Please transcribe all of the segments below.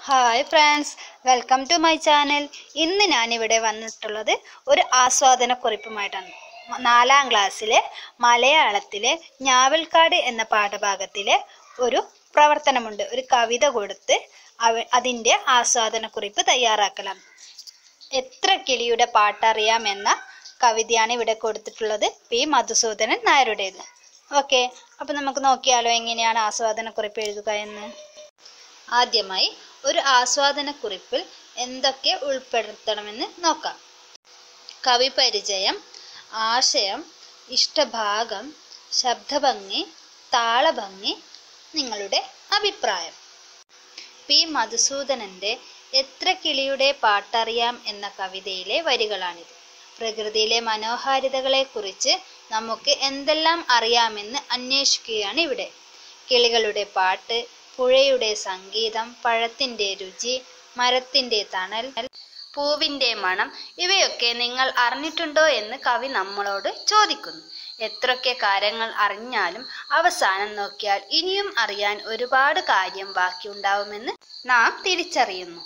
hi friends welcome to my channel ഇന്ന് ഞാനിവിടെ വന്നിട്ടുള്ളത് ഒരു ആസ്വാദന കുറിപ്പുമായിട്ടാണ് നാലാം ക്ലാസ്സിലെ മലയാളത്തിലെ ഞാവൽക്കാട് എന്ന പാഠഭാഗത്തിലെ ഒരു പ്രവർത്തനമുണ്ട് ഒരു കവിത കൊടുത്ത് അവ അതിൻ്റെ ആസ്വാദന കുറിപ്പ് തയ്യാറാക്കലാണ് എത്ര കിളിയുടെ പാട്ടറിയാം എന്ന കവിതയാണ് ഇവിടെ കൊടുത്തിട്ടുള്ളത് പി മധുസൂദനൻ നായരുടേത് ഓക്കെ അപ്പം നമുക്ക് നോക്കിയാലോ എങ്ങനെയാണ് ആസ്വാദന കുറിപ്പ് എഴുതുക എന്ന് ആദ്യമായി ഒരു ആസ്വാദന കുറിപ്പിൽ എന്തൊക്കെ ഉൾപ്പെടുത്തണമെന്ന് നോക്കാം കവി പരിചയം ആശയം ഇഷ്ടഭാഗം ശബ്ദഭംഗി താളഭംഗി നിങ്ങളുടെ അഭിപ്രായം പി മധുസൂദനന്റെ എത്ര കിളിയുടെ പാട്ടറിയാം എന്ന കവിതയിലെ വരികളാണിത് പ്രകൃതിയിലെ മനോഹാരിതകളെക്കുറിച്ച് നമുക്ക് എന്തെല്ലാം അറിയാമെന്ന് അന്വേഷിക്കുകയാണ് ഇവിടെ കിളികളുടെ പാട്ട് പുഴയുടെ സംഗീതം പഴത്തിൻ്റെ രുചി മരത്തിൻ്റെ തണൽ പൂവിൻ്റെ മണം ഇവയൊക്കെ നിങ്ങൾ അറിഞ്ഞിട്ടുണ്ടോ എന്ന് കവി നമ്മളോട് ചോദിക്കുന്നു എത്രയൊക്കെ കാര്യങ്ങൾ അറിഞ്ഞാലും അവസാനം നോക്കിയാൽ ഇനിയും അറിയാൻ ഒരുപാട് കാര്യം ബാക്കിയുണ്ടാവുമെന്ന് നാം തിരിച്ചറിയുന്നു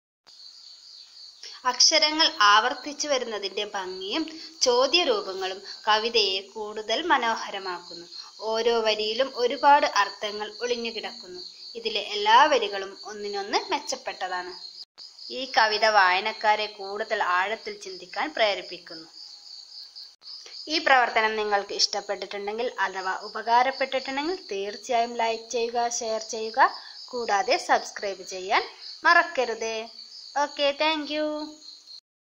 അക്ഷരങ്ങൾ ആവർത്തിച്ചു വരുന്നതിൻ്റെ ഭംഗിയും ചോദ്യരൂപങ്ങളും കവിതയെ കൂടുതൽ മനോഹരമാക്കുന്നു ഓരോ വരിയിലും ഒരുപാട് അർത്ഥങ്ങൾ ഒളിഞ്ഞുകിടക്കുന്നു ഇതിലെ എല്ലാ വരികളും ഒന്നിനൊന്ന് മെച്ചപ്പെട്ടതാണ് ഈ കവിത വായനക്കാരെ കൂടുതൽ ആഴത്തിൽ ചിന്തിക്കാൻ പ്രേരിപ്പിക്കുന്നു ഈ പ്രവർത്തനം നിങ്ങൾക്ക് ഇഷ്ടപ്പെട്ടിട്ടുണ്ടെങ്കിൽ അഥവാ ഉപകാരപ്പെട്ടിട്ടുണ്ടെങ്കിൽ തീർച്ചയായും ലൈക്ക് ചെയ്യുക ഷെയർ ചെയ്യുക കൂടാതെ സബ്സ്ക്രൈബ് ചെയ്യാൻ മറക്കരുതേ ഓക്കെ താങ്ക്